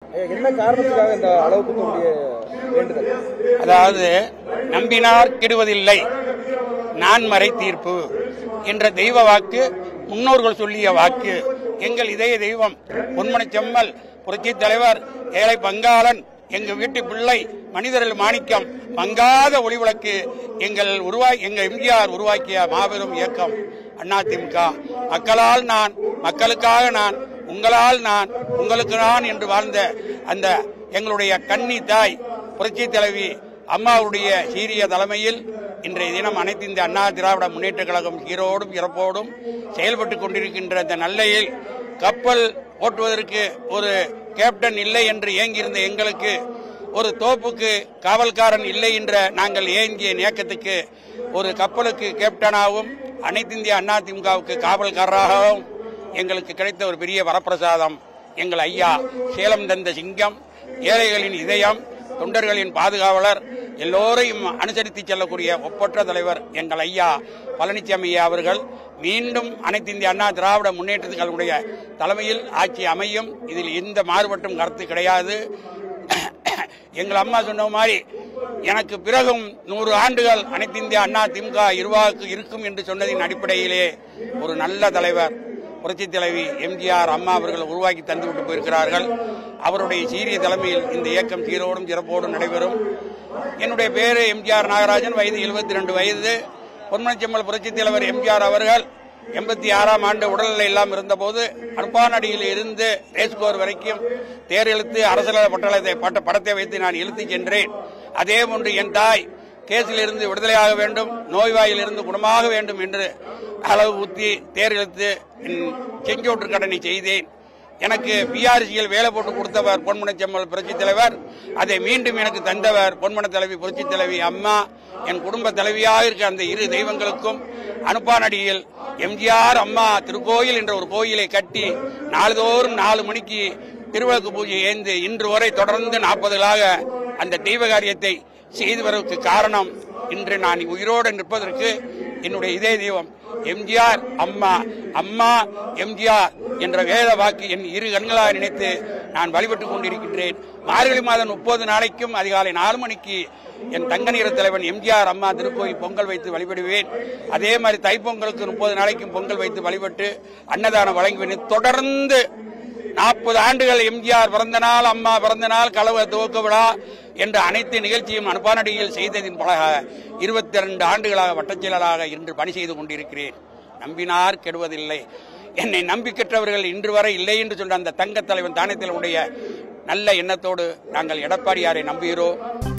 என்ன காரணத்துக்காக இந்த அளவுக்கு உங்களுடைய வேண்டுதல் அதாவது நம்பினார் கெடுவதில்லை நான்மறை தீர்ப்பு என்ற தெய்வ வாக்கு முன்னோர்கள் சொல்லிய வாக்கு எங்கள் இதய தெய்வம் பொன்மனை செம்மல் புரட்சி தலைவர் ஏழை பங்காளன் எங்க வீட்டு பிள்ளை மனிதர்கள் மாணிக்கம் மங்காத ஒளிவிளக்கு எங்கள் உருவாய் எங்கள் எம்ஜிஆர் உருவாக்கிய மாபெரும் இயக்கம் அதிமுக மக்களால் நான் மக்களுக்காக நான் உங்களால் நான் உங்களுக்கு நான் என்று வாழ்ந்த அந்த எங்களுடைய கன்னி தாய் புரட்சி தலைவி அம்மாவுடைய சீரிய தலைமையில் இன்றைய தினம் அனைத்து இந்த அண்ணா திராவிட முன்னேற்ற கழகம் சீரோடும் இறப்போடும் செயல்பட்டு கொண்டிருக்கின்ற இந்த நல்லையில் கப்பல் ஓட்டுவதற்கு ஒரு கேப்டன் இல்லை என்று ஏங்கியிருந்த எங்களுக்கு ஒரு தோப்புக்கு காவல்காரன் இல்லை என்ற நாங்கள் ஏங்கிய இயக்கத்துக்கு ஒரு கப்பலுக்கு கேப்டனாகவும் அனைத்து இந்திய அண்ணா திமுகவுக்கு காவல்காரராகவும் எங்களுக்கு கிடைத்த ஒரு பெரிய வரப்பிரசாதம் எங்கள் ஐயா சேலம் தந்த சிங்கம் ஏழைகளின் இதயம் தொண்டர்களின் பாதுகாவலர் எல்லோரையும் அனுசரித்து செல்லக்கூடிய ஒப்பற்ற தலைவர் எங்கள் ஐயா பழனிசாமி ஐயா அவர்கள் மீண்டும் அனைத்து இந்திய அண்ணா திராவிட முன்னேற்றத்துகளுடைய தலைமையில் ஆட்சி அமையும் இதில் எந்த மாறுபட்டும் கருத்து கிடையாது எங்கள் அம்மா சொன்ன மாதிரி எனக்கு பிறகும் நூறு ஆண்டுகள் அனைத்து இந்திய அண்ணா திமுக இருவாக்கு இருக்கும் என்று சொன்னதின் அடிப்படையிலே ஒரு நல்ல தலைவர் புரட்சி தலைவி எம்ஜிஆர் அம்மா அவர்கள் உருவாக்கி தந்துவிட்டு போயிருக்கிறார்கள் அவருடைய சீரிய தலைமையில் இந்த இயக்கம் சீரோடும் சிறப்போடும் நடைபெறும் என்னுடைய பேரு எம்ஜிஆர் நாகராஜன் வயது 72 ரெண்டு வயது பொன்மனச்செம்மல் புரட்சி தலைவர் எம்ஜிஆர் அவர்கள் எண்பத்தி ஆறாம் ஆண்டு உடல்நிலை இல்லாமல் இருந்தபோது அனுப்பானடியில் இருந்து ரேஸ்கோர் வரைக்கும் தேர் இழுத்து அரசியல் பட்டளத்தை பட்ட படத்தை வைத்து நான் இழுத்து சென்றேன் அதே போன்று என் தாய் கேஸிலிருந்து விடுதலையாக வேண்டும் நோய்வாயிலிருந்து குணமாக வேண்டும் என்று அளவு ஊத்தி தேர் இழுத்து என் செங்கோட்டு கடனை செய்தேன் எனக்கு பிஆர்சியில் வேலை போட்டு கொடுத்தவர் பொன்முனச்செம்மல் புரட்சி தலைவர் அதை மீண்டும் எனக்கு தந்தவர் பொன்முன தலைவி புரட்சி தலைவி அம்மா என் குடும்ப தலைவியாக இருக்க அந்த இரு தெய்வங்களுக்கும் அனுப்பானடியில் எம்ஜிஆர் அம்மா திருக்கோயில் என்ற ஒரு கோயிலை கட்டி நாள்தோறும் நாலு மணிக்கு திருவிளக்கு பூஜை ஏந்து இன்று வரை தொடர்ந்து நாற்பதுகளாக அந்த தெய்வ காரியத்தை செய்து வருவதற்கு காரணம் இன்று நான் உயிரோடு நிற்பதற்கு என்னுடைய இதய தெய்வம் எம்ஜிஆர் அம்மா அம்மா எம்ஜிஆர் என்ற வேத வாக்கு என் இரு கண்களாக நினைத்து நான் வழிபட்டுக் கொண்டிருக்கின்றேன் மார்கழி மாதம் முப்பது நாளைக்கும் அதிகாலை நாலு மணிக்கு என் தங்க நிற தலைவன் எம்ஜிஆர் அம்மா திருக்கோயில் பொங்கல் வைத்து வழிபடுவேன் அதே மாதிரி தைப்பொங்கலுக்கு முப்பது நாளைக்கும் பொங்கல் வைத்து வழிபட்டு அன்னதானம் வழங்குவேன் தொடர்ந்து நாற்பது ஆண்டுகள் எம்ஜிஆர் பிறந்த நாள் அம்மா பிறந்த நாள் கலவ துவக்க விழா என்ற அனைத்து நிகழ்ச்சியும் அனுப்பானடியில் செய்ததின் பலக இருபத்தி ரெண்டு ஆண்டுகளாக வட்டச் செயலராக இன்று பணி செய்து கொண்டிருக்கிறேன் நம்பினார் கெடுவதில்லை என்னை நம்பி கெட்டவர்கள் இன்று வரை இல்லை என்று சொன்ன அந்த தங்கத் தலைவன் தானத்தில் உடைய நல்ல எண்ணத்தோடு நாங்கள் எடப்பாடியாரை நம்புகிறோம்